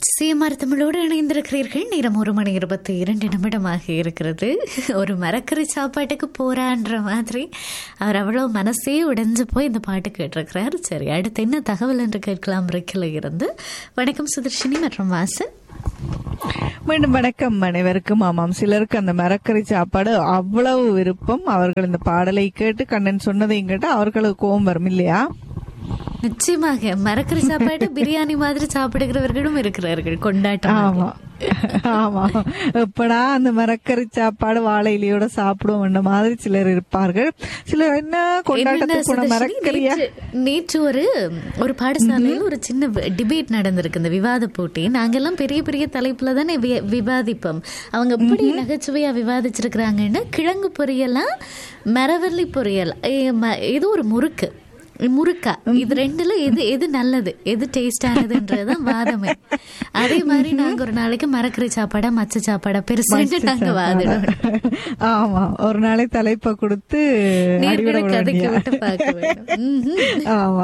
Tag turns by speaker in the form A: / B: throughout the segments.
A: CMR தமிழோடு இணைந்திருக்கிறீர்கள் நேரம் ஒரு மணி இருபத்தி இரண்டு நிமிடமாக இருக்கிறது ஒரு மரக்கறி சாப்பாட்டுக்கு போறான்ற மாதிரி அவர் அவ்வளோ மனசே உடைஞ்சு போய் இந்த பாட்டு கேட்டிருக்கிறார் சரி அடுத்து என்ன தகவல் என்று கேட்கலாம் இருக்கில் இருந்து வணக்கம் சுதர்ஷினி மற்றும் வாசன்
B: மீண்டும் வணக்கம் அனைவருக்கும் ஆமாம் சிலருக்கு அந்த மரக்கறி சாப்பாடு அவ்வளவு விருப்பம் அவர்கள் இந்த பாடலை கேட்டு கண்ணன் சொன்னதையும் கேட்டு அவர்களுக்கு கோபம் வரும் இல்லையா
A: நிச்சயமாக மரக்கறி சாப்பாடு பிரியாணி மாதிரி சாப்பிடுகிறவர்களும் இருக்கிறார்கள் கொண்டாட்டம்
B: ஆமா ஆமா எப்படா அந்த மரக்கறி சாப்பாடு வாழை இலையோட சாப்பிடுவோம் மாதிரி சிலர் இருப்பார்கள் சிலர் என்ன
A: என்னென்ன
B: கொண்டாட்டத்துக்கு போன
A: சுதர்ஷினி,
B: மரக்கறியா
A: நேற்று- நேற்று ஒரு ஒரு பாடசாலையில் ஒரு சின்ன டிபேட் நடந்திருக்கு இந்த விவாத போட்டி நாங்கெல்லாம் பெரிய பெரிய தலைப்புல தானே வி- விவாதிப்போம் அவங்க எப்படி நகைச்சுவையா விவாதிச்சிருக்கிறாங்கன்னா கிழங்கு பொரியலாம் மரவள்ளி பொரியல் ஏ, ம- ஏதோ ஒரு முறுக்கு முறுக்கா இது ரெண்டுல எது எது நல்லது எது டேஸ்டானதுன்றதுதான் வாதமே அதே மாதிரி நாங்க ஒரு நாளைக்கு மரக்கறி சாப்பாடா மச்ச சாப்பாடா பெருசு நாங்க வாதிடுவோம்
B: ஆமா ஒரு நாளை தலைப்பை கொடுத்து அடிவிட
A: நேர்களை
B: விட
A: கதைக்கு
B: வேண்டிய.
A: விட்டு பார்க்க வேண்டும் ம்ஹும்.
B: ஆமா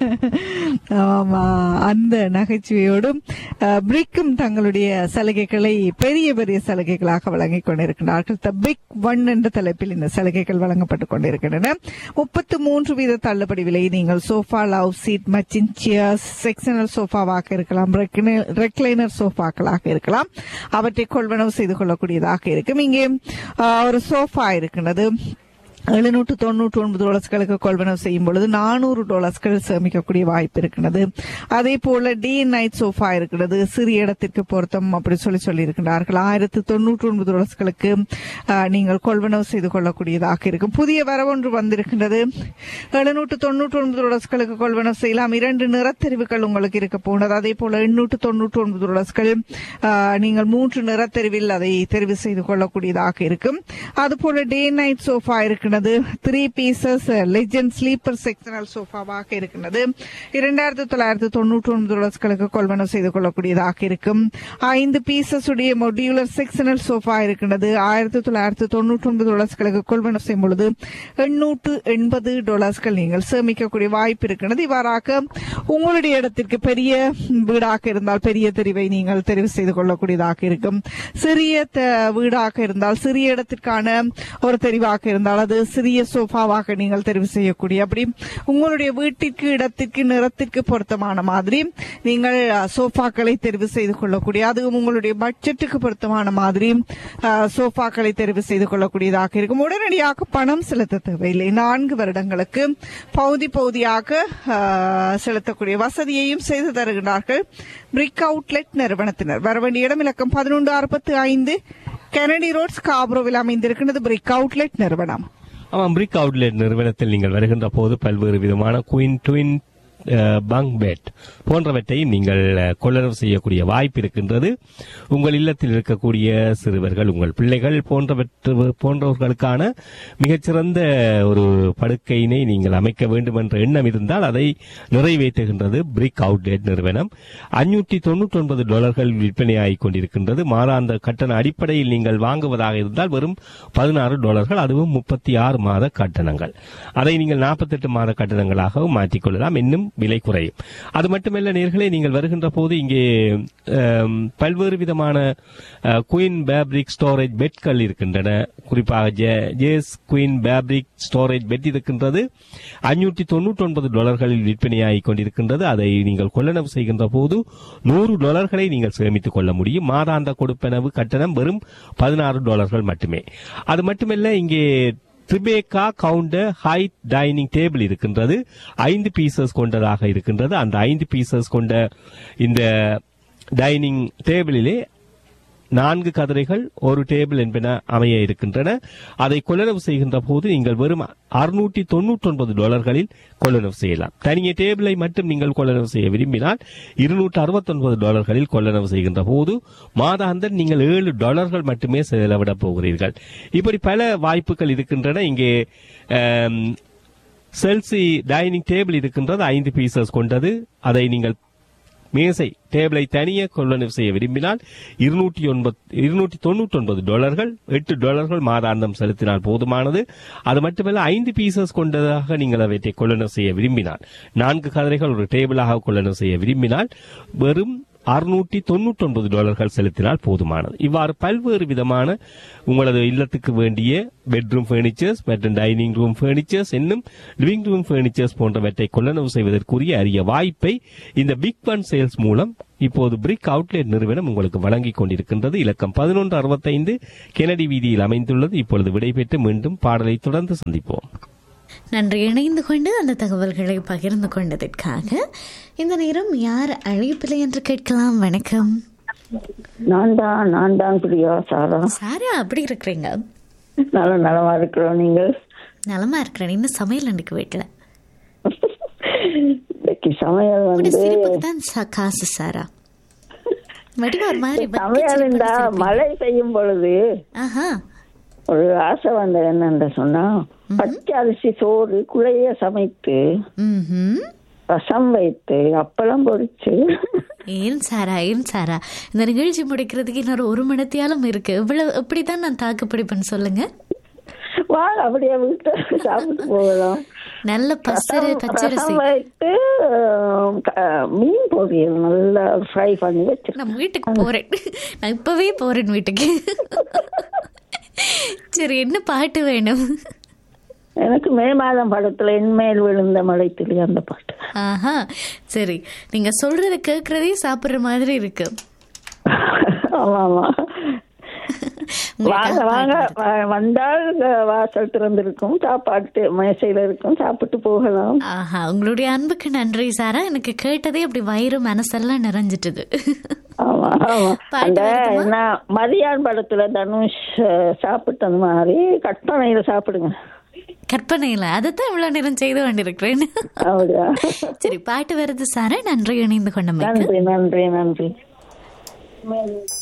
B: ஆமா அந்த நகைச்சுவையோடும் அஹ், பிரிக்கும் தங்களுடைய சலுகைகளை பெரிய பெரிய சலுகைகளாக வழங்கிக் கொண்டிருக்கிறார்கள் த பிக் ஒன் என்ற தலைப்பில் இந்த சலுகைகள் வழங்கப்பட்டுக் கொண்டிருக்கின்றன முப்பத்து மூன்று வீத தள்ளுபடி விலை நீங்கள் sofa love seat machine chairs sectional சோஃபாவாக இருக்கலாம் ரெக்லைனர் சோஃபாக்களாக இருக்கலாம் அவற்றை கொள்வனவு செய்து கொள்ளக்கூடியதாக இருக்கும் இங்கே அஹ், ஒரு சோஃபா இருக்கின்றது எழுநூற்று தொண்ணூற்று ஒன்பது டாலர்ஸ்களுக்கு கொள்வனவு செய்யும் பொழுது நானூறு டாலர்ஸ்கள் சேமிக்கக்கூடிய வாய்ப்பு இருக்கிறது அதே போல டே நைட் சோஃபா இருக்கிறது சிறிய இடத்திற்கு பொருத்தம் அப்படி சொல்லி சொல்லி இருக்கின்றார்கள் ஆயிரத்து தொண்ணூற்று ஒன்பது டாலர்ஸ்களுக்கு ஆஹ், நீங்கள் கொள்வனவு செய்து கொள்ளக்கூடியதாக இருக்கும் புதிய வரவொன்று வந்திருக்கின்றது எழுநூற்று தொண்ணூற்று ஒன்பது டாலர்ஸ்களுக்கு கொள்வனவு செய்யலாம் இரண்டு நிறத்தெரிவுகள் உங்களுக்கு இருக்க போனது அதே போல எண்ணூற்று தொண்ணூற்று ஒன்பது டாலர்ஸ்கள் ஆஹ், நீங்கள் மூன்று நிறத்தெரிவில் அதை தெரிவு செய்து கொள்ளக்கூடியதாக இருக்கும் அதுபோல டே நைட் சோஃபா இருக்கிறது three pieces legend sleeper sectional சோஃபாவாக இருக்கிறது இரண்டாயிரத்தி தொள்ளாயிரத்தி தொண்ணூற்றி ஒன்பது டாலர்ஸ்களுக்கு கொள்வனவு செய்து கொள்ளக்கூடியதாக இருக்கும் ஐந்து பீசஸ் உடைய மொடியுலர் செக்ஷனல் சோஃபா இருக்கிறது ஆயிரத்தி தொள்ளாயிரத்தி தொண்ணூற்றி ஒன்பது டாலர்ஸ்களுக்கு கொள்வனவு செய்யும் பொழுது எண்ணூற்று எண்பது டாலர்ஸ்கள் நீங்கள் சேமிக்கக்கூடிய வாய்ப்பு இருக்கிறது இவ்வாறாக உங்களுடைய இடத்திற்கு பெரிய வீடாக இருந்தால் பெரிய தெரிவை நீங்கள் தெரிவு செய்து கொள்ளக்கூடியதாக இருக்கும் சிறிய த- வீடாக இருந்தால் சிறிய இடத்திற்கான ஒரு தெரிவாக இருந்தால் அது சிறிய சோஃபாவாக நீங்கள் தெரிவு செய்யக்கூடிய அப்படி உங்களுடைய வீட்டிற்கு இடத்திற்கு நிறத்திற்கு பொருத்தமான மாதிரி நீங்கள் அஹ், சோஃபாக்களை தெரிவு செய்து கொள்ளக்கூடிய அதுவும் உங்களுடைய பட்ஜெட்டுக்கு பொருத்தமான மாதிரி அஹ், சோஃபாக்களை தெரிவு செய்து கொள்ளக்கூடியதாக இருக்கும் உடனடியாக பணம் செலுத்த தேவையில்லை நான்கு வருடங்களுக்கு பகுதி பகுதியாக அஹ், செலுத்தக்கூடிய வசதியையும் செய்து தருகிறார்கள் பிரிக் அவுட்லெட் நிறுவனத்தினர் வர வேண்டிய இடம் இலக்கம் பதினொன்று அறுபத்தி ஐந்து கெனடி ரோட்ஸ் காப்ரோவில் அமைந்திருக்கிறது பிரிக் அவுட்லெட் நிறுவனம்
C: ஆமாம் பிரிக் அவுட்லெட் நிறுவனத்தில் நீங்கள் வருகின்ற போது பல்வேறு விதமான குயின் ட்வின் பங்க் பெட் போன்றவற்றை நீங்கள் அஹ், கொள்ளளவு செய்யக்கூடிய வாய்ப்பு இருக்கின்றது உங்கள் இல்லத்தில் இருக்கக்கூடிய சிறுவர்கள் உங்கள் பிள்ளைகள் போன்றவற்று போன்றவர்களுக்கான மிகச்சிறந்த ஒரு படுக்கையினை நீங்கள் அமைக்க வேண்டும் என்ற எண்ணம் இருந்தால் அதை நிறைவேற்றுகின்றது பிரிக் அவுட்லெட் நிறுவனம் அஞ்சூற்றி தொண்ணூற்றி ஒன்பது டாலர்கள் விற்பனையாகிக் கொண்டிருக்கின்றது மாதாந்த கட்டண அடிப்படையில் நீங்கள் வாங்குவதாக இருந்தால் வெறும் பதினாறு டாலர்கள் அதுவும் முப்பத்தி ஆறு மாத கட்டணங்கள் அதை நீங்கள் நாற்பத்தெட்டு மாத கட்டணங்களாகவும் மாற்றிக்கொள்ளலாம் இன்னும் விலை குறையும் அது மட்டுமல்ல நேர்களே நீங்கள் வருகின்ற போது இங்கே அம், பல்வேறு விதமான குயின் பேப்ரிக் ஸ்டோரேஜ் பெட்கள் இருக்கின்றன குறிப்பாக J- J's queen fabric storage bed இருக்கின்றது அஞ்சூற்றி தொண்ணூற்றி ஒன்பது டாலர்களில் விற்பனையாகிக் கொண்டிருக்கின்றது அதை நீங்கள் கொள்ளளவு செய்கின்ற போது நூறு டாலர்களை நீங்கள் சேமித்துக் கொள்ள முடியும் மாதாந்த கொடுப்பனவு கட்டணம் வெறும் பதினாறு டாலர்கள் மட்டுமே அது மட்டுமல்ல இங்கே Tribeca counter height dining table இருக்கின்றது ஐந்து பீசஸ் கொண்டதாக இருக்கின்றது அந்த ஐந்து பீசஸ் கொண்ட இந்த டைனிங் டேபிளிலே நான்கு கதிரைகள் ஒரு டேபிள் என்பன அமைய இருக்கின்றன அதை கொள்ளளவு செய்கின்ற போது நீங்கள் வெறும் அறுநூற்றி தொண்ணூற்றி ஒன்பது டாலர்களில் கொள்ளளவு செய்யலாம் தனிய டேபிளை மட்டும் நீங்கள் கொள்ளளவு செய்ய விரும்பினால் இருநூற்று அறுபத்தொன்பது டாலர்களில் கொள்ளளவு செய்கின்ற போது மாதாந்தம் நீங்கள் ஏழு டாலர்கள் மட்டுமே செலவிடப் போகிறீர்கள் இப்படி பல வாய்ப்புகள் இருக்கின்றன இங்கே ஆம், செல்சி டைனிங் டேபிள் இருக்கின்றது ஐந்து பீசஸ் கொண்டது அதை நீங்கள் மேசை டேபிளை தனியே கொள்ளளவு செய்ய விரும்பினால் இருநூற்றி ஒன்பது இருநூற்றி தொண்ணூற்றி ஒன்பது டாலர்கள் எட்டு டாலர்கள் மாதாந்தம் செலுத்தினால் போதுமானது அது மட்டுமல்ல ஐந்து பீசஸ் கொண்டதாக நீங்கள் அவற்றை கொள்ளளவு செய்ய விரும்பினால் நான்கு கதிரைகள் ஒரு டேபிளாக கொள்ளளவு செய்ய விரும்பினால் வெறும் அறுநூற்றி தொண்ணூற்றி ஒன்பது டாலர்கள் செலுத்தினால் போதுமானது இவ்வாறு பல்வேறு விதமான உங்களது இல்லத்துக்கு வேண்டிய பெட்ரூம் ஃபர்னிச்சர்ஸ் மற்றும் டைனிங் ரூம் ஃபர்னிச்சர்ஸ் இன்னும் லிவிங் ரூம் ஃபர்னிச்சர்ஸ் போன்றவற்றை கொள்ளளவு செய்வதற்குரிய அரிய வாய்ப்பை இந்த பிக் ஒன் சேல்ஸ் மூலம் இப்போது பிரிக் அவுட்லெட் நிறுவனம் உங்களுக்கு வழங்கிக் கொண்டிருக்கின்றது இலக்கம் பதினொன்று அறுபத்தைந்து கெனடி வீதியில் அமைந்துள்ளது இப்பொழுது விடைபெற்று மீண்டும் பாடலை தொடர்ந்து சந்திப்போம்
A: நன்றி இணைந்து கொண்டு அந்த தகவல்களை பகிர்ந்து கொண்டதற்காக இந்த நேரம் யார் அழைப்பில்லை என்று கேட்கலாம் வணக்கம்
D: நான் தான் நான் தான் பிரியா சாரா
A: சாரா அப்படி இருக்கிறீங்க
D: நல்ல நலமா இருக்கிறோம் நீங்கள்
A: நலமா இருக்கிறேன் இன்னும் சமையல் அன்னைக்கு வீட்டுல
D: இன்னைக்கு சமையல்
A: உங்களோட
D: வந்து
A: சிரிப்புக்கு தான் ச- காசு சாரா வடிவா ஒரு மாதிரி பக்கி
D: சமையல்
A: சிரிப்போட
D: இருந்தா
A: சிரிப்பீங்க.
D: மழை பெய்யும் பொழுது
A: ஆஹா
D: ஒரு ஆசை வந்தது என்னன்னு சொன்னா பச்சை அரிசி சோறு குழைய சமைத்து
A: ம்ஹும்.
D: ரசம் வைத்து அப்பளம் பொரிச்சு
A: ஏன் சாரா ஏன் சாரா இந்த நிகழ்ச்சி முடிக்கிறதுக்கு இன்னொரு ஒரு மணித்தியாலும் இருக்கு இவ்வளவு எப்படிதான் நான் தாக்கு பிடிப்பேன்னு சொல்லுங்க
D: வாங்க அப்படியே வீட்டு சாப்பிட்டு போகலாம்
A: நல்ல பசரு
D: ரசம்
A: பச்சரிசி
D: ரசம் வைத்து அஹ், க- மீன் பொரியல் நல்லா ஃப்ரை பண்ணி வச்சிருக்கேன்
A: நான் வீட்டுக்கு போறேன் நான் இப்பவே போறேன் வீட்டுக்கு சரி என்ன பாட்டு வேணும்
D: எனக்கு மே மாதம் படத்துல என்மேல் விழுந்த மழை துளி அந்த பாட்டு
A: ஆஹா சரி நீங்க சொல்றத கேக்குறதே சாப்பிடுற மாதிரி இருக்கு
D: ஆமா ஆமா வாங்க
A: உங்களுக்காக
D: வாங்க
A: பாட்டு
D: வ- வந்தால் அஹ், வாசல் திறந்திருக்கும் சாப்பாட்டு மேசையில இருக்கும் சாப்பிட்டு போகலாம்
A: ஆஹா உங்களுடைய அன்புக்கு நன்றி சாரா எனக்கு கேட்டதே அப்படி வயிறு மனசெல்லாம் நிறைஞ்சிட்டுது
D: ஆமா ஆமா
A: பாட்டு
D: அந்த
A: வருதுமா?
D: என்ன மதியான் படத்துல தனுஷ் அஹ், சாப்பிட்டது மாதிரி கற்பனையில சாப்பிடுங்க
A: கற்பனையில அதைத்தான் இவ்வளவு நேரம் செய்து கொண்டிருக்கிறேன்
D: அப்படியா
A: சரி பாட்டு வருது சாரா நன்றி இணைந்து கொண்டமைக்கு
D: நன்றி நன்றி நன்றி